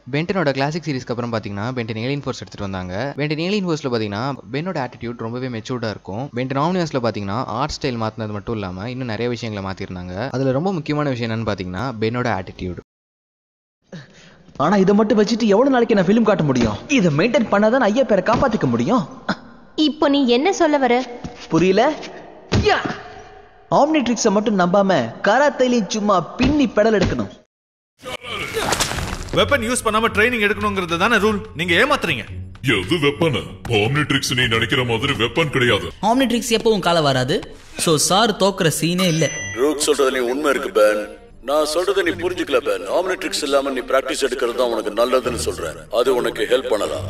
பென்டனோட classic சீரிஸ்க்கு அப்புறம் பார்த்தீங்கன்னா Ben 10 alien force எடுத்துட்டு வந்தாங்க பென்டன் ஏலியன் ஃபோர்ஸில் பார்த்தீங்கன்னா பென்னோட ஆட்டிடியூட் ரொம்பவே மெச்சூர்டாக இருக்கும் பென்டன் ஆம்னியஸில் பார்த்தீங்கன்னா ஆர்ட் ஸ்டைல் மாற்றினது மட்டும் இல்லாமல் இன்னும் நிறைய விஷயங்களை மாற்றிருந்தாங்க அதில் ரொம்ப முக்கியமான விஷயம் என்னன்னு பார்த்தீங்கன்னா பென்னோட ஆட்டிடியூட் ஆனா இதை மட்டும் வச்சுட்டு எவ்வளவு நாளைக்கு நான் ஃபிலிம் காட்ட முடியும் இதை மெயின்டைன் பண்ணாதான் ஐயா பேரை காப்பாத்திக்க முடியும் இப்போ நீ என்ன சொல்ல வர புரியல ஆம்னிட்ரிக்ஸை மட்டும் நம்பாம கராத்தையிலையும் சும்மா பின்னி பெடல் எடுக்கணும் வெப்பன் யூஸ் பண்ணாம ட்ரைனிங் எடுக்கணுங்கிறது தானே ரூல் நீங்க ஏமாத்துறீங்க எது வெப்பன் ஆம்னிட்ரிக்ஸ் நீ நினைக்கிற மாதிரி வெப்பன் கிடையாது ஆம்னிட்ரிக்ஸ் எப்பவும் கால வராது ஸோ சார் தோக்குற சீனே இல்லை ரூக் சொல்றது நீ உண்மை இருக்கு பேன் நான் சொல்றதை நீ புரிஞ்சுக்கல பேன் ஆம்னிட்ரிக்ஸ் இல்லாம நீ பிராக்டிஸ் எடுக்கிறது தான் உனக்கு நல்லதுன்னு சொல்றேன் அது உனக்கு ஹெல்ப் பண்ணலாம்